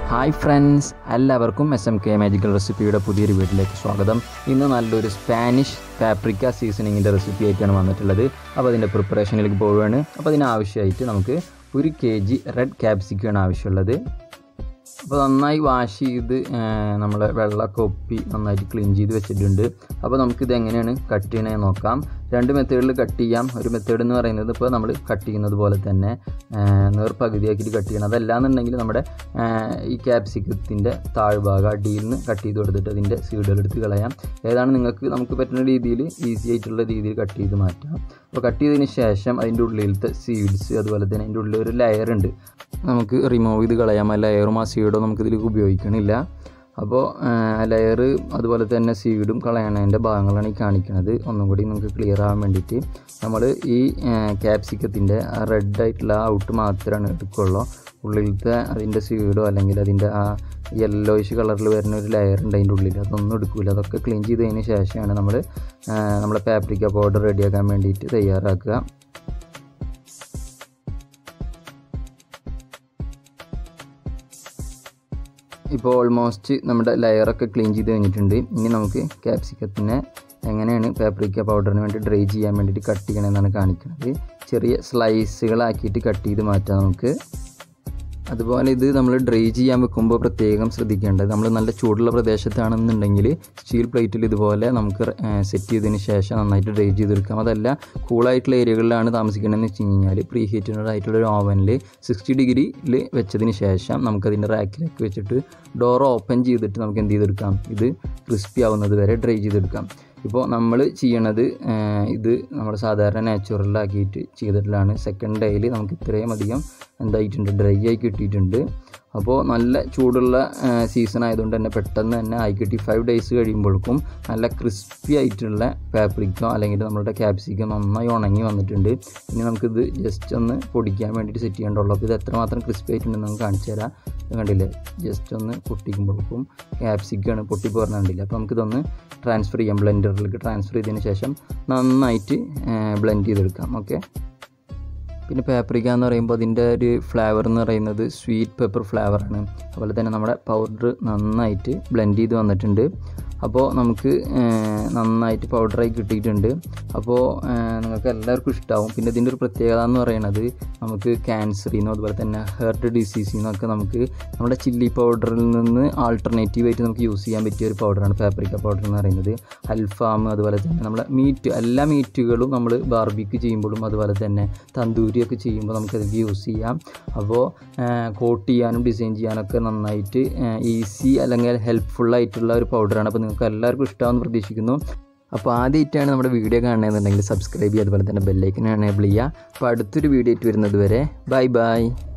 hi friends എല്ലാവർക്കും S M K magical റെസിപ്പിയുടെ പുതിയൊരു വീട്ടിലേക്ക് സ്വാഗതം ഇന്ന് നല്ലൊരു സ്പാനിഷ് പാപ്രിക്ക സീസണിങ്ങിൻ്റെ റെസിപ്പി ആയിട്ടാണ് വന്നിട്ടുള്ളത് അപ്പോൾ അതിൻ്റെ പ്രിപ്പറേഷനിലേക്ക് പോവുകയാണ് അപ്പോൾ അതിനാവശ്യമായിട്ട് നമുക്ക് ഒരു കെ ജി റെഡ് ക്യാപ്സിക്കാണ് ആവശ്യമുള്ളത് അപ്പോൾ നന്നായി വാഷ് ചെയ്ത് നമ്മൾ വെള്ളമൊക്കെ ഒപ്പി നന്നായിട്ട് ക്ലീൻ ചെയ്ത് വെച്ചിട്ടുണ്ട് അപ്പോൾ നമുക്കിത് എങ്ങനെയാണ് കട്ട് ചെയ്യണേ നോക്കാം രണ്ട് മെത്തേഡിൽ കട്ട് ചെയ്യാം ഒരു മെത്തേഡ് എന്ന് പറയുന്നത് ഇപ്പോൾ നമ്മൾ കട്ട് ചെയ്യുന്നത് പോലെ തന്നെ നേർ പകുതിയാക്കിയിട്ട് കട്ട് ചെയ്യണം അതല്ലാന്നുണ്ടെങ്കിൽ നമ്മുടെ ഈ ക്യാപ്സിക്കത്തിൻ്റെ താഴ്ഭാഗം അടിയിൽ നിന്ന് കട്ട് ചെയ്ത് കൊടുത്തിട്ട് അതിൻ്റെ സീഡുകളെടുത്ത് കളയാം ഏതാണ് നിങ്ങൾക്ക് നമുക്ക് പറ്റുന്ന രീതിയിൽ ഈസി ആയിട്ടുള്ള രീതിയിൽ കട്ട് ചെയ്ത് മാറ്റാം അപ്പോൾ കട്ട് ചെയ്തതിന് ശേഷം അതിൻ്റെ ഉള്ളിലത്തെ സീഡ്സ് അതുപോലെ തന്നെ അതിൻ്റെ ഉള്ളിൽ ഒരു ലെയർ ഉണ്ട് നമുക്ക് റിമൂവ് ചെയ്ത് കളയാം ആ ലെയറും ആ സീഡോ നമുക്കിതിലേക്ക് ഉപയോഗിക്കണില്ല അപ്പോൾ ലെയർ അതുപോലെ തന്നെ സീഡും കളയണതിൻ്റെ ഭാഗങ്ങളാണ് ഈ കാണിക്കുന്നത് ഒന്നും കൂടി നമുക്ക് ക്ലിയർ ആവാൻ വേണ്ടിയിട്ട് നമ്മൾ ഈ ക്യാപ്സിക്കത്തിൻ്റെ ആ റെഡ് ആയിട്ടുള്ള ആ ഔട്ട് മാത്രമാണ് എടുക്കുള്ളൂ ഉള്ളിലത്തെ അതിൻ്റെ സീഡോ അല്ലെങ്കിൽ അതിൻ്റെ ആ യെല്ലോയിഷ് കളറിൽ വരുന്ന ഒരു ലെയർ ഉണ്ട് അതിൻ്റെ ഉള്ളിൽ അതൊന്നും എടുക്കില്ല അതൊക്കെ ക്ലീൻ ചെയ്തതിന് ശേഷമാണ് നമ്മൾ നമ്മളെ പാപ്രിക്ക പൗഡർ റെഡിയാക്കാൻ വേണ്ടിയിട്ട് തയ്യാറാക്കുക ഇപ്പോൾ ഓൾമോസ്റ്റ് നമ്മുടെ ലെയറൊക്കെ ക്ലീൻ ചെയ്ത് കഴിഞ്ഞിട്ടുണ്ട് ഇനി നമുക്ക് ക്യാപ്സിക്കത്തിനെ എങ്ങനെയാണ് പാപ്രിക്ക പൗഡറിന് വേണ്ടി ഡ്രൈ ചെയ്യാൻ വേണ്ടിയിട്ട് കട്ട് ചെയ്യണമെന്നാണ് കാണിക്കുന്നത് ചെറിയ സ്ലൈസുകളാക്കിയിട്ട് കട്ട് ചെയ്ത് മാറ്റാം നമുക്ക് അതുപോലെ ഇത് നമ്മൾ ഡ്രൈ ചെയ്യാൻ വെക്കുമ്പോൾ പ്രത്യേകം ശ്രദ്ധിക്കേണ്ടത് നമ്മൾ നല്ല ചൂടുള്ള പ്രദേശത്താണെന്നുണ്ടെങ്കിൽ സ്റ്റീൽ പ്ലേറ്റിൽ ഇതുപോലെ നമുക്ക് സെറ്റ് ചെയ്തതിന് ശേഷം നന്നായിട്ട് ഡ്രൈ ചെയ്തെടുക്കാം അതല്ല കൂളായിട്ടുള്ള ഏരിയകളിലാണ് താമസിക്കണമെന്ന് വെച്ച് കഴിഞ്ഞാൽ പ്രീ ഹീറ്റഡ് ആയിട്ടുള്ള ഒരു ഓവനിൽ സിക്സ്റ്റി ഡിഗ്രിയിൽ വെച്ചതിന് ശേഷം നമുക്കതിൻ്റെ റാക്കിലേക്ക് വെച്ചിട്ട് ഡോർ ഓപ്പൺ ചെയ്തിട്ട് നമുക്ക് എന്ത് ചെയ്തെടുക്കാം ഇത് ക്രിസ്പി ആവുന്നത് വരെ ഡ്രൈ ചെയ്തെടുക്കാം ഇപ്പോൾ നമ്മൾ ചെയ്യണത് ഇത് നമ്മൾ സാധാരണ നാച്ചുറലാക്കിയിട്ട് ചെയ്തിട്ടുള്ളതാണ് സെക്കൻഡ് ഡേയിൽ നമുക്ക് ഇത്രയും അധികം എന്തായിട്ടുണ്ട് ഡ്രൈ ആയി കിട്ടിയിട്ടുണ്ട് അപ്പോൾ നല്ല ചൂടുള്ള സീസൺ ആയതുകൊണ്ട് തന്നെ പെട്ടെന്ന് തന്നെ ആയി കിട്ടി ഫൈവ് ഡേയ്സ് കഴിയുമ്പോഴേക്കും നല്ല ക്രിസ്പി ആയിട്ടുള്ള പാപ്രിക്കോ അല്ലെങ്കിൽ നമ്മളുടെ ക്യാപ്സിക്കോ നന്നായി ഉണങ്ങി വന്നിട്ടുണ്ട് ഇനി നമുക്കിത് ജസ്റ്റ് ഒന്ന് പൊടിക്കാൻ വേണ്ടിയിട്ട് സെറ്റ് ചെയ്യേണ്ടുള്ളൂ അപ്പോൾ ഇത് എത്രമാത്രം ക്രിസ്പി ആയിട്ടുണ്ടെന്ന് നമുക്ക് കാണിച്ചു തരാം കണ്ടില്ലേ ജസ്റ്റ് ഒന്ന് പൊട്ടിക്കുമ്പോഴേക്കും ക്യാപ്സിക്കാണ് പൊട്ടി പോർന്നുണ്ടില്ല അപ്പോൾ നമുക്കിതൊന്ന് ട്രാൻസ്ഫർ ചെയ്യാം ബ്ലെൻഡറിലേക്ക് ട്രാൻസ്ഫർ ചെയ്തതിന് ശേഷം നന്നായിട്ട് ബ്ലെൻഡ് ചെയ്തെടുക്കാം ഓക്കെ പിന്നെ പാപ്രിക്ക എന്ന് പറയുമ്പോൾ അതിൻ്റെ ഒരു ഫ്ലേവർ എന്ന് പറയുന്നത് സ്വീറ്റ് പെപ്പർ ഫ്ലേവറാണ് അതുപോലെ തന്നെ നമ്മുടെ പൗഡർ നന്നായിട്ട് ബ്ലെൻഡ് ചെയ്ത് വന്നിട്ടുണ്ട് അപ്പോൾ നമുക്ക് നന്നായിട്ട് പൗഡറായി കിട്ടിയിട്ടുണ്ട് അപ്പോൾ നിങ്ങൾക്ക് എല്ലാവർക്കും ഇഷ്ടമാവും പിന്നെ ഇതിൻ്റെ ഒരു പ്രത്യേകത എന്ന് പറയുന്നത് നമുക്ക് ക്യാൻസറിൽ നിന്നും അതുപോലെ തന്നെ ഹെർട്ട് ഡിസീസിൽ നിന്നൊക്കെ നമുക്ക് നമ്മുടെ ചില്ലി പൗഡറിൽ നിന്ന് ആൾട്ടർനേറ്റീവ് ആയിട്ട് നമുക്ക് യൂസ് ചെയ്യാൻ പറ്റിയ ഒരു പൗഡറാണ് പാപ്രിക്ക പൗഡർ എന്ന് പറയുന്നത് അൽഫാം അതുപോലെ തന്നെ നമ്മളെ മീറ്റ് എല്ലാ മീറ്റുകളും നമ്മൾ ബാർബിക്ക് ചെയ്യുമ്പോഴും അതുപോലെ തന്നെ തന്തൂരിയൊക്കെ ചെയ്യുമ്പോൾ നമുക്കതിലേക്ക് യൂസ് ചെയ്യാം അപ്പോൾ കോട്ട് ചെയ്യാനും ഡിസൈൻ ചെയ്യാനൊക്കെ നന്നായിട്ട് ഈസി അല്ലെങ്കിൽ ഹെൽപ്ഫുൾ ആയിട്ടുള്ള ഒരു പൗഡറാണ് അപ്പോൾ നിങ്ങൾക്ക് എല്ലാവർക്കും ഇഷ്ടമാണെന്ന് പ്രതീക്ഷിക്കുന്നു അപ്പോൾ ആദ്യമായിട്ടാണ് നമ്മുടെ വീഡിയോ കാണുന്നതെന്നുണ്ടെങ്കിൽ സബ്സ്ക്രൈബ് ചെയ്യുക അതുപോലെ തന്നെ ബെല്ലൈക്കൻ എനേബിൾ ചെയ്യുക അപ്പോൾ അടുത്തൊരു വീഡിയോ ആയിട്ട് വരുന്നത് വരെ ബൈ ബൈ